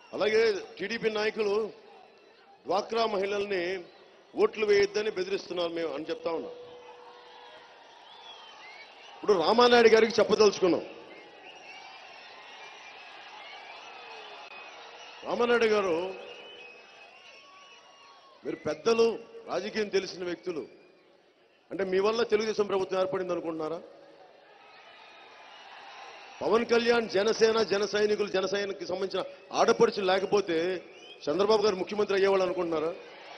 అలాగే టీడీపీ నాయకులు డ్వాక్రా మహిళల్ని ఓట్లు వేయొద్దని బెదిరిస్తున్నారు మేము అని చెప్తా ఉన్నాం ఇప్పుడు రామానాయుడు గారికి చెప్పదలుచుకున్నాం రామానాయుడు గారు మీరు పెద్దలు రాజకీయం తెలిసిన వ్యక్తులు అంటే మీ వల్ల తెలుగుదేశం ప్రభుత్వం ఏర్పడింది అనుకుంటున్నారా పవన్ కళ్యాణ్ జనసేన జన సైనికులు జన సైనికు సంబంధించిన ఆడపడుచులు లేకపోతే చంద్రబాబు గారు ముఖ్యమంత్రి అయ్యేవాళ్ళు అనుకుంటున్నారా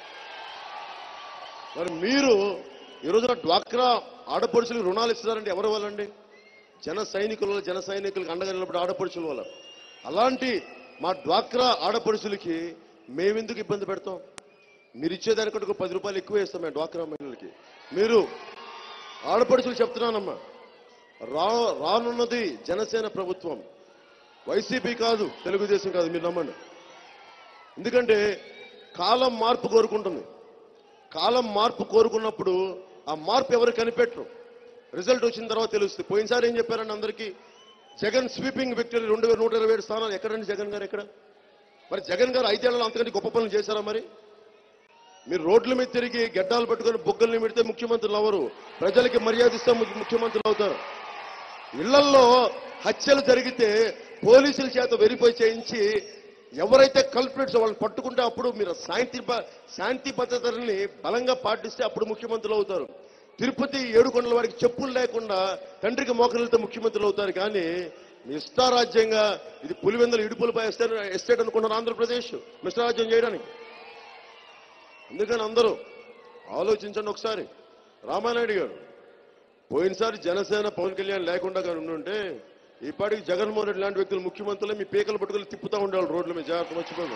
మరి మీరు ఈ రోజున డ్వాక్రా ఆడపడుచులకు రుణాలు ఇస్తున్నారంటే ఎవరి వాళ్ళండి జన సైనికుల వల్ల జన సైనికులకు అండగా నిలబడే ఆడపడుచుల వల్ల అలాంటి మా డ్వాక్రా ఆడపడుచులకి మేమెందుకు ఇబ్బంది పెడతాం మీరు ఇచ్చేదానికంటే ఒక పది రూపాయలు ఎక్కువ ఇస్తాం మేము డ్వాక్రా మహిళలకి మీరు ఆడపడుచులు చెప్తున్నానమ్మా రా రానున్నది జనసేన ప్రభుత్వం వైసీపీ కాదు తెలుగుదేశం కాదు మీరు నమ్మండి ఎందుకంటే కాలం మార్పు కోరుకుంటుంది కాలం మార్పు కోరుకున్నప్పుడు ఆ మార్పు ఎవరు కనిపెట్టరు రిజల్ట్ వచ్చిన తర్వాత తెలుస్తుంది పోయినసారి ఏం చెప్పారండి అందరికీ జగన్ స్వీపింగ్ విక్టరీ రెండు వేల నూట ఇరవై ఏడు స్థానాలు ఎక్కడండి జగన్ గారు ఎక్కడ మరి జగన్ గారు ఐదేళ్లలో అంతకంటే గొప్ప పనులు చేశారా మరి మీరు రోడ్ల మీద తిరిగి గడ్డాలు పట్టుకొని బొగ్గల్ని పెడితే ముఖ్యమంత్రులు అవరు ప్రజలకి మర్యాద ఇస్తే ము- ముఖ్యమంత్రులు అవుతారు ఇళ్లల్లో హత్యలు జరిగితే పోలీసుల చేత వెరిఫై చేయించి ఎవరైతే కల్ప్రిట్స్ వాళ్ళని పట్టుకుంటే అప్పుడు మీరు శాంతి భ- శాంతి భద్రతల్ని బలంగా పాటిస్తే అప్పుడు ముఖ్యమంత్రులు అవుతారు తిరుపతి ఏడుకొండల వారికి చెప్పులు లేకుండా తండ్రికి మోకరితో ముఖ్యమంత్రులు అవుతారు కానీ మీ ఇష్టారాజ్యంగా ఇది పులివెందులు ఇడుపులపై ఎస్టేట్ ఎస్టేట్ అనుకుంటున్నారు ఆంధ్రప్రదేశ్ మిష్టారాజ్యం చేయడానికి అందుకని అందరూ ఆలోచించండి ఒకసారి రామానాయుడు గారు పోయినసారి జనసేన పవన్ కళ్యాణ్ లేకుండా కానీ ఉండుంటే ఈ పాటికి జగన్మోహన్ రెడ్డి లాంటి వ్యక్తులు ముఖ్యమంత్రులు మీ పీకలు పట్టుకుని తిప్పుతా ఉండేవాళ్ళు రోడ్ల మీద జాగ్రత్త మర్చిపోయింది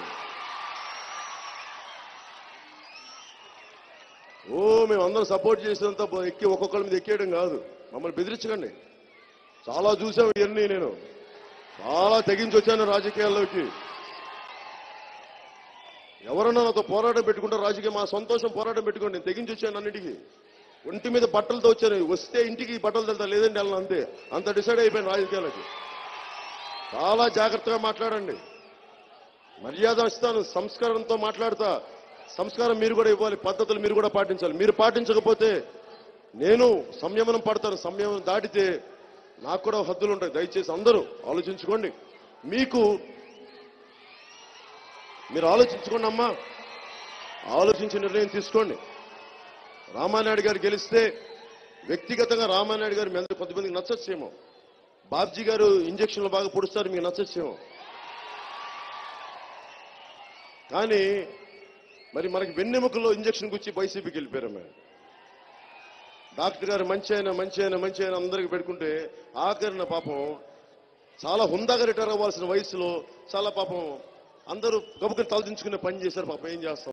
ఓ మేము అందరం సపోర్ట్ చేసినంత ఎక్కి ఒక్కొక్కరి మీద ఎక్కేయడం కాదు మమ్మల్ని బెదిరించకండి చాలా చూసాం ఇవన్నీ నేను చాలా తెగించి వచ్చాను రాజకీయాల్లోకి ఎవరన్నా నాతో పోరాటం పెట్టుకుంటారు రాజకీయం మా సంతోషం పోరాటం పెట్టుకోండి నేను తెగించి వచ్చాను అన్నిటికీ ఒంటి మీద బట్టలతో వచ్చాను వస్తే ఇంటికి ఈ బట్టలు తెలుతా లేదండి వెళ్ళను అంతే అంత డిసైడ్ అయిపోయాను రాజకీయాలకి చాలా జాగ్రత్తగా మాట్లాడండి మర్యాద ఇస్తాను సంస్కారంతో మాట్లాడతా సంస్కారం మీరు కూడా ఇవ్వాలి పద్ధతులు మీరు కూడా పాటించాలి మీరు పాటించకపోతే నేను సంయమనం పడతాను సంయమనం దాటితే నాకు కూడా హద్దులు ఉంటాయి దయచేసి అందరూ ఆలోచించుకోండి మీకు మీరు ఆలోచించుకోండి అమ్మా ఆలోచించి నిర్ణయం తీసుకోండి రామానాయుడు గారు గెలిస్తే వ్యక్తిగతంగా రామానాయుడు గారు మీ అందరూ కొంతమందికి నచ్చచ్చేమో బాబ్జీ గారు ఇంజక్షన్లు బాగా పొడుస్తారు మీకు నచ్చచ్చేమో కానీ మరి మనకి వెన్నెముకలో ఇంజక్షన్ గుచ్చి వైసీపీకి వెళ్ళిపోయారు మేము డాక్టర్ గారు మంచి అయినా మంచి అయినా మంచి అయినా అందరికి పెట్టుకుంటే ఆఖరిన పాపం చాలా హుందాగా రిటైర్ అవ్వాల్సిన వయసులో చాలా పాపం అందరూ గబుకని తలదించుకునే పని చేశారు పాపం ఏం చేస్తాం